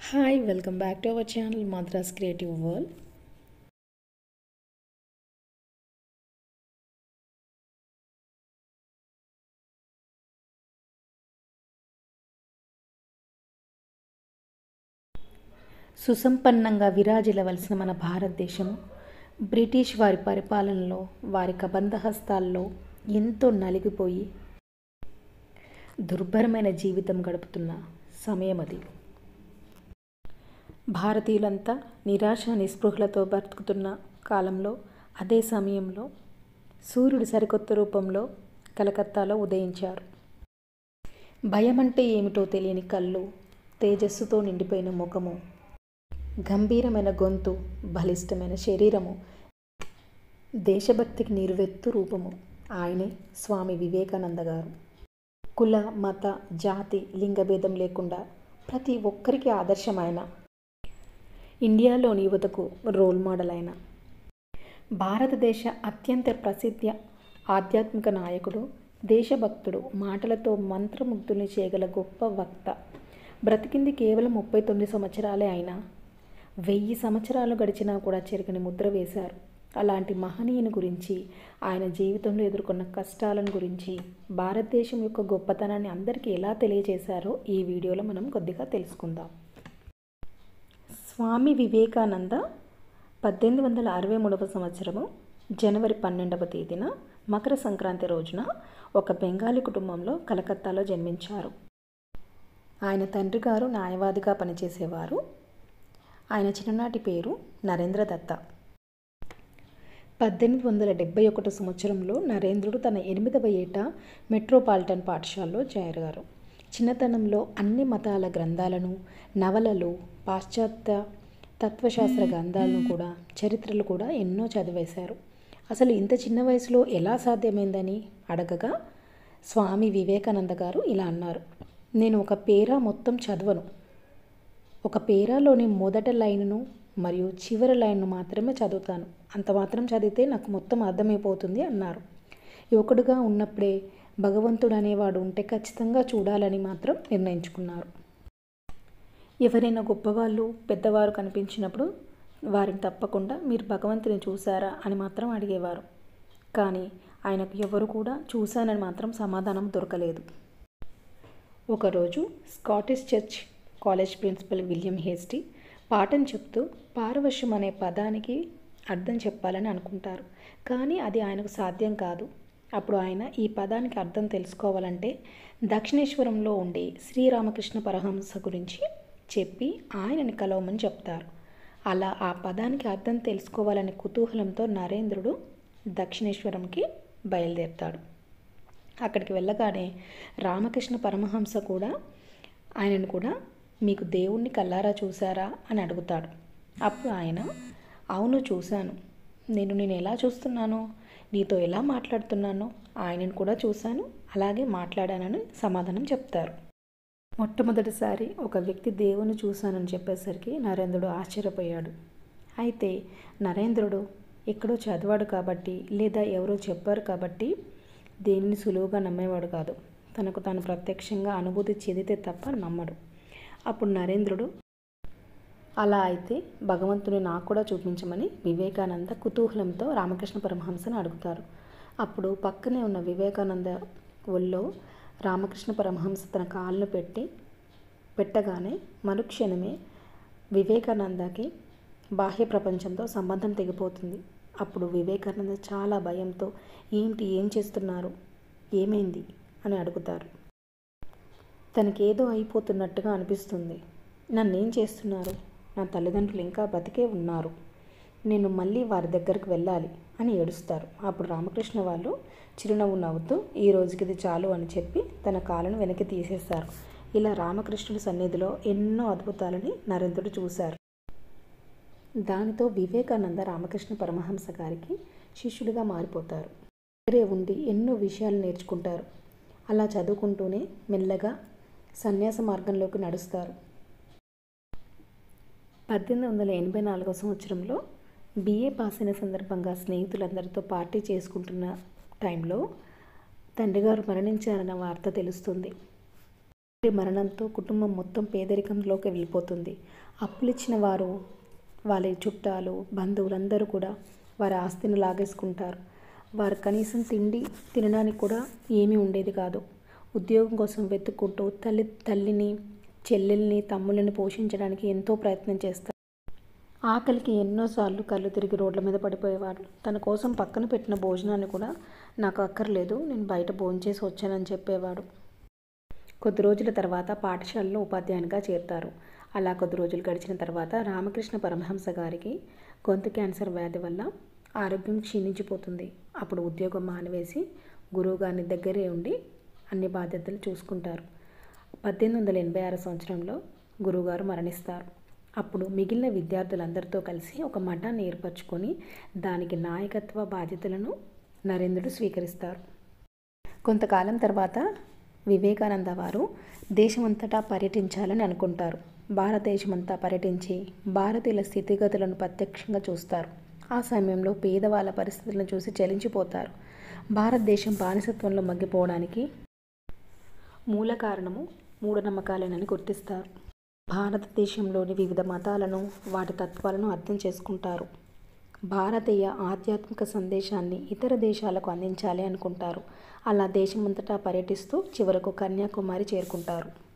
hi welcome back to our channel Madras creative world సుసంపన్నంగా విరాజిల్లవలసిన మన భారతదేశం బ్రిటిష్ వారి పరిపాలనలో వారి కబంధహస్తాల్లో ఎంతో నలిగిపోయి దుర్భరమైన జీవితం గడుపుతున్న సమయం అది భారతీయులంతా నిరాశ నిస్పృహలతో బ్రతుకుతున్న కాలంలో అదే సమయంలో సూర్యుడు సరికొత్త రూపంలో కలకత్తాలో ఉదయించారు భయం అంటే ఏమిటో తెలియని కళ్ళు తేజస్సుతో నిండిపోయిన ముఖము గంభీరమైన గొంతు బలిష్టమైన శరీరము దేశభక్తికి నిరువెత్తు రూపము ఆయనే స్వామి వివేకానంద గారు కుల మత జాతి లింగభేదం లేకుండా ప్రతి ఒక్కరికి ఆదర్శమైన ఇండియాలోని యువతకు రోల్ మోడల్ అయిన భారతదేశ అత్యంత ప్రసిద్ధ ఆధ్యాత్మిక నాయకుడు దేశభక్తుడు మాటలతో మంత్రముగ్ధుల్ని చేయగల గొప్ప వక్త బ్రతికింది కేవలం ముప్పై తొమ్మిది సంవత్సరాలే అయినా వెయ్యి సంవత్సరాలు గడిచినా కూడా చెరగని ముద్ర వేశారు అలాంటి మహనీయుని గురించి ఆయన జీవితంలో ఎదుర్కొన్న కష్టాలను గురించి భారతదేశం యొక్క గొప్పతనాన్ని అందరికీ ఎలా తెలియజేశారో ఈ వీడియోలో మనం కొద్దిగా తెలుసుకుందాం స్వామి వివేకానంద పద్దెనిమిది వందల అరవై మూడవ సంవత్సరము జనవరి పన్నెండవ తేదీన మకర సంక్రాంతి రోజున ఒక బెంగాలీ కుటుంబంలో కలకత్తాలో జన్మించారు ఆయన తండ్రి గారు న్యాయవాదిగా పనిచేసేవారు ఆయన చిన్ననాటి పేరు నరేంద్ర దత్త పద్దెనిమిది వందల డెబ్బై ఒకటి సంవత్సరంలో నరేంద్రుడు తన ఎనిమిదవ ఏట మెట్రోపాలిటన్ పాఠశాలలో చేరారు చిన్నతనంలో అన్ని మతాల గ్రంథాలను నవలలు పాశ్చాత్య తత్వశాస్త్ర గ్రంథాలను కూడా చరిత్రలు కూడా ఎన్నో చదివేశారు అసలు ఇంత చిన్న వయసులో ఎలా సాధ్యమైందని అడగగా స్వామి వివేకానంద గారు ఇలా అన్నారు నేను ఒక పేరా మొత్తం చదవను ఒక పేరాలోని మొదటి లైన్ను మరియు చివరి లైన్ను మాత్రమే చదువుతాను అంత మాత్రం చదివితే నాకు మొత్తం అర్థమైపోతుంది అన్నారు యువకుడుగా ఉన్నప్పుడే భగవంతుడు అనేవాడు ఉంటే ఖచ్చితంగా చూడాలని మాత్రం నిర్ణయించుకున్నారు ఎవరైనా గొప్పవాళ్ళు పెద్దవారు కనిపించినప్పుడు వారిని తప్పకుండా మీరు భగవంతుని చూసారా అని మాత్రం అడిగేవారు కానీ ఆయనకు ఎవరు కూడా చూశానని మాత్రం సమాధానం దొరకలేదు ఒకరోజు Scottish church college principal William Hastie పాఠం చెప్తూ పారవశ్యం అనే పదానికి అర్థం చెప్పాలని అనుకుంటారు కానీ అది ఆయనకు సాధ్యం కాదు అప్పుడు ఆయన ఈ పదానికి అర్థం తెలుసుకోవాలంటే దక్షిణేశ్వరంలో ఉండే శ్రీరామకృష్ణ పరహంస గురించి చెప్పి ఆయనని కలవమని చెప్తారు అలా ఆ పదానికి అర్థం తెలుసుకోవాలనే కుతూహలంతో నరేంద్రుడు దక్షిణేశ్వరంకి బయలుదేరుతాడు అక్కడికి వెళ్ళగానే రామకృష్ణ పరమహంస కూడా ఆయనను కూడా మీకు దేవుణ్ణి కల్లారా చూసారా అని అడుగుతాడు అప్పుడు ఆయన అవును చూశాను నేను నేను ఎలా చూస్తున్నాను నీతో ఎలా మాట్లాడుతున్నానో ఆయనను కూడా చూశాను అలాగే మాట్లాడానని సమాధానం చెప్తారు మొట్టమొదటిసారి ఒక వ్యక్తి దేవుని చూశానని చెప్పేసరికి నరేంద్రుడు ఆశ్చర్యపోయాడు అయితే నరేంద్రుడు ఎక్కడో చదివాడు కాబట్టి లేదా ఎవరో చెప్పారు కాబట్టి దేనిని సులువుగా నమ్మేవాడు కాదు తనకు తాను ప్రత్యక్షంగా అనుభూతి చెందితే తప్ప నమ్మడు అప్పుడు నరేంద్రుడు అలా అయితే భగవంతుని నాకు కూడా చూపించమని వివేకానంద కుతూహలంతో రామకృష్ణ పరమహంసను అడుగుతారు అప్పుడు పక్కనే ఉన్న వివేకానంద ఒళ్ళో రామకృష్ణ పరమహంస తన కాళ్ళను పెట్టి పెట్టగానే మరుక్షణమే వివేకానందకి బాహ్య ప్రపంచంతో సంబంధం తెగిపోతుంది అప్పుడు వివేకానంద చాలా భయంతో ఏంటి ఏం చేస్తున్నారు ఏమైంది అని అడుగుతారు తనకేదో అయిపోతున్నట్టుగా అనిపిస్తుంది నన్నేం చేస్తున్నారు నా తల్లిదండ్రులు ఇంకా బతికే ఉన్నారు నేను మళ్ళీ వారి దగ్గరకు వెళ్ళాలి అని ఏడుస్తారు అప్పుడు రామకృష్ణ వాళ్ళు చిరునవ్వు నవ్వుతూ ఈ రోజుకి ఇది చాలు అని చెప్పి తన కాలను వెనక్కి తీసేస్తారు ఇలా రామకృష్ణుడి సన్నిధిలో ఎన్నో అద్భుతాలని నరేంద్రుడు చూశారు దానితో వివేకానంద రామకృష్ణ పరమహంస గారికి శిష్యుడిగా మారిపోతారు దగ్గరే ఉండి ఎన్నో విషయాలు నేర్చుకుంటారు అలా చదువుకుంటూనే మెల్లగా సన్యాస మార్గంలోకి నడుస్తారు పద్దెనిమిది వందల ఎనభై నాలుగో సంవత్సరంలో బిఏ పాస్ అయిన సందర్భంగా స్నేహితులందరితో పార్టీ చేసుకుంటున్న టైంలో తండ్రి గారు మరణించారన్న వార్త తెలుస్తుంది మరణంతో కుటుంబం మొత్తం పేదరికంలోకి వెళ్ళిపోతుంది అప్పులిచ్చిన వారు వాళ్ళ చుట్టాలు బంధువులందరూ కూడా వారి ఆస్తిని లాగేసుకుంటారు వారు కనీసం తిండి తినడానికి కూడా ఏమీ ఉండేది కాదు ఉద్యోగం కోసం వెతుక్కుంటూ తల్లి తల్లిని చెల్లెల్ని తమ్ముళ్ళని పోషించడానికి ఎంతో ప్రయత్నం చేస్తారు ఆకలికి ఎన్నోసార్లు కళ్ళు తిరిగి రోడ్ల మీద పడిపోయేవాడు తన కోసం పక్కన పెట్టిన భోజనాన్ని కూడా నాకు అక్కర్లేదు నేను బయట భోంచేసి వచ్చానని చెప్పేవాడు కొద్ది రోజుల తర్వాత పాఠశాలలో ఉపాధ్యాయునిగా చేరుతారు అలా కొద్ది రోజులు గడిచిన తర్వాత రామకృష్ణ పరమహంస గారికి గొంతు క్యాన్సర్ వ్యాధి వల్ల ఆరోగ్యం క్షీణించిపోతుంది అప్పుడు ఉద్యోగం మానివేసి గురువు గారిని దగ్గరే ఉండి అన్ని బాధ్యతలు చూసుకుంటారు పద్దెనిమిది వందల ఎనభై ఆరు సంవత్సరంలో గురువుగారు మరణిస్తారు అప్పుడు మిగిలిన విద్యార్థులందరితో కలిసి ఒక మఠాన్ని ఏర్పరచుకొని దానికి నాయకత్వ బాధ్యతలను నరేంద్రుడు స్వీకరిస్తారు కొంతకాలం తర్వాత వివేకానంద వారు దేశమంతటా పర్యటించాలని అనుకుంటారు భారతదేశమంతా పర్యటించి భారతీయుల స్థితిగతులను ప్రత్యక్షంగా చూస్తారు ఆ సమయంలో పేదవాళ్ళ పరిస్థితులను చూసి చలించిపోతారు భారతదేశం బానిసత్వంలో మగ్గిపోవడానికి మూల కారణము మూఢనమ్మకాలేనని గుర్తిస్తారు భారతదేశంలోని వివిధ మతాలను వాటి తత్వాలను అర్థం చేసుకుంటారు భారతీయ ఆధ్యాత్మిక సందేశాన్ని ఇతర దేశాలకు అందించాలి అనుకుంటారు అలా దేశమంతటా పర్యటిస్తూ చివరకు కన్యాకుమారి చేరుకుంటారు